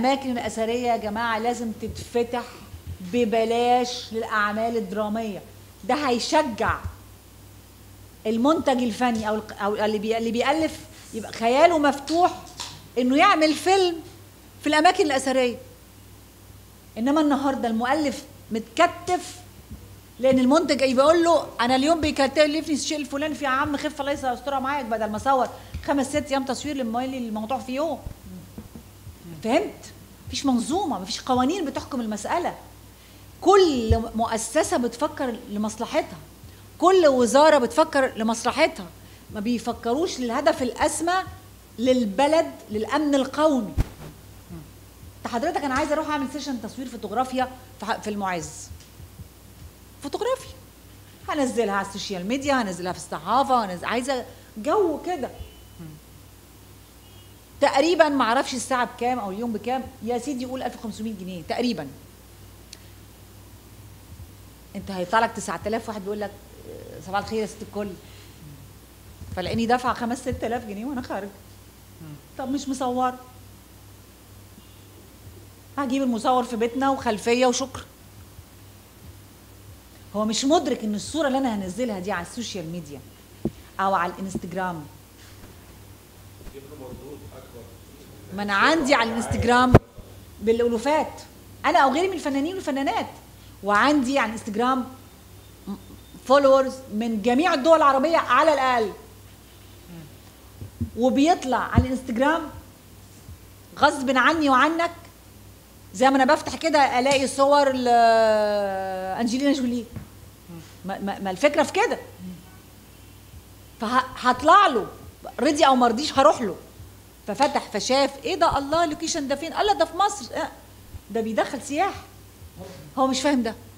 الاماكن الاثريه يا جماعه لازم تتفتح ببلاش للاعمال الدراميه ده هيشجع المنتج الفني او الق- او اللي بي- اللي بيالف يبقى خياله مفتوح انه يعمل فيلم في الاماكن الاثريه انما النهارده المؤلف متكتف لان المنتج ايه بيقول له انا اليوم بيكلفني الشيء الفلاني في يا عم خف الله يسترها معاك بدل ما اصور خمس ست ايام تصوير للموالي الموضوع في يوم فهمت مفيش منظومه مفيش قوانين بتحكم المساله كل مؤسسه بتفكر لمصلحتها كل وزاره بتفكر لمصلحتها ما بيفكروش للهدف الاسمى للبلد للامن القومي انت حضرتك انا عايزه اروح اعمل سيشن تصوير فوتوغرافيا في ح- في المعز فوتوغرافيا هنزلها على السوشيال ميديا هنزلها في الصحافه هنزل... عايزه جو كده تقريبا ما اعرفش الساعه بكام او اليوم بكام يا سيدي قول 1500 جنيه تقريبا انت هيطلع لك 9000 واحد بيقول لك آه، صباح الخير يا ست الكل فلاقيني دافعه 5 6000 جنيه وانا خارج طب مش مصوره هجيب المصور في بيتنا وخلفيه وشكرا هو مش مدرك ان الصوره اللي انا هنزلها دي على السوشيال ميديا او على الانستجرام ما انا عندي على الانستجرام بالالوفات انا او غيري من الفنانين والفنانات وعندي على الانستجرام فولورز من جميع الدول العربيه على الاقل وبيطلع على الانستجرام غصب عني وعنك زي ما انا بفتح كده الاقي صور لانجلينا جولي ما, ما, ما الفكره في كده فهطلع له رضي او مرضيش هروح له ففتح فشاف ايه ده الله اللوكيشن ده فين قال لا ده في مصر آه، ده بيدخل سياح هو مش فاهم ده